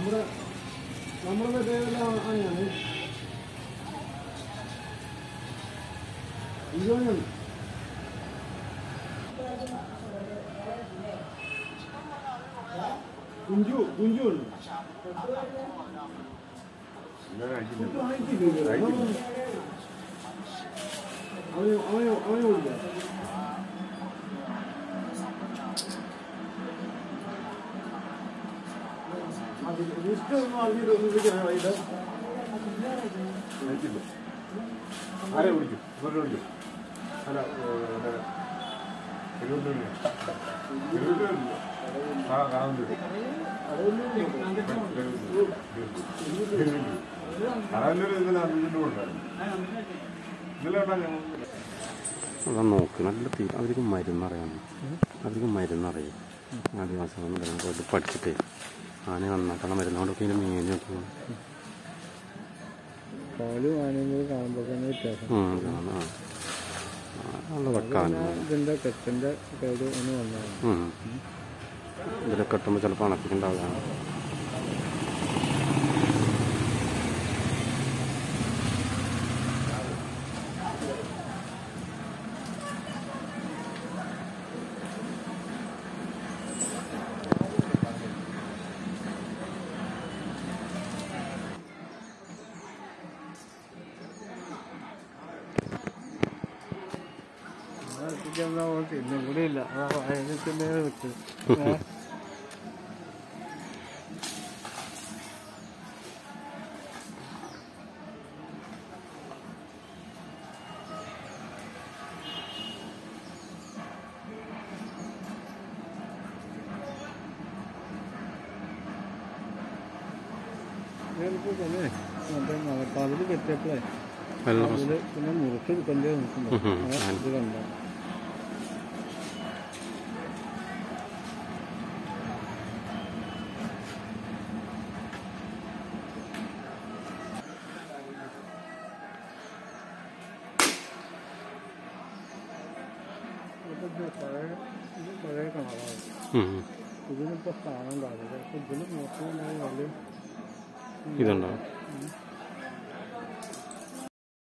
നമ്മുടെ നമ്മുടെ മറ്റേ അങ്ങനെയാണ് ഇതാണ് കുഞ്ചു കുഞ്ചു ഉണ്ട് കുഞ്ചു വാങ്ങിച്ചില്ലേ? അവന് അവന് അവന് കൊടുക്കാം അത് ലിസ്റ്റ് ഒന്നും അറിഞ്ഞിട്ട് ഒന്നും വിളിക്കണം ഇത് ആരെ വിളിക്കും ഇവരെ വിളിക്കും അല്ല തിരുവനന്തപുരം തിരുവനന്തപുരം ആ കാണുന്നുണ്ട് അറാനൂർ ഇന്നലെ അർജുൻ്റെ കൊണ്ടായിരുന്നു ഇന്നലെ ഉണ്ടാ ഞാൻ അതാ നോക്ക് നല്ല തീ അവർക്ക് മരുന്നറിയാം അവർക്ക് മരുന്നറിയാം ആദിവാസികൾ മരുന്ന് പഠിച്ചിട്ടേ ആന നന്നാക്കണം മരുന്നുകൊണ്ടൊക്കെ ഇതിന് മേഞ്ഞ് നോക്കുന്നു പാല് വാങ്ങുന്നത് കാണുമ്പോൾ തന്നെ വ്യത്യാസം ഉം, ഇതാണ്. ആ. ആ, നല്ല വെക്കാനും ഇതിന്റെ കെട്ടിന്റെ കേട് ഒന്ന് വന്നതാണ് ഇതിലൊക്കെ കെട്ടുമ്പോൾ ചിലപ്പോൾ അണപ്പിക്കുണ്ടാവുകയാണ് പിന്നെ ഇവിടെ ഇല്ല അതാ വയനത്തിന്റെ വെച്ച് ഞാനിപ്പോ തന്നെ മറ്റേ മഴക്കാലത്ത് കെട്ടിയപ്പോഴേ നല്ല അതില് പിന്നെ മുറിച്ചെടുക്കണ്ടേ നിൽക്കുന്നു ഉം ഉം. ഇത് കണ്ട പഴയ ഇത് പഴയ കിണറാണ് ഉം. ഇതിനിപ്പോ സ്ഥാനം കാണില്ല ഇതിന് മോശമായ വലിയ ഇതുണ്ടോ ഉം.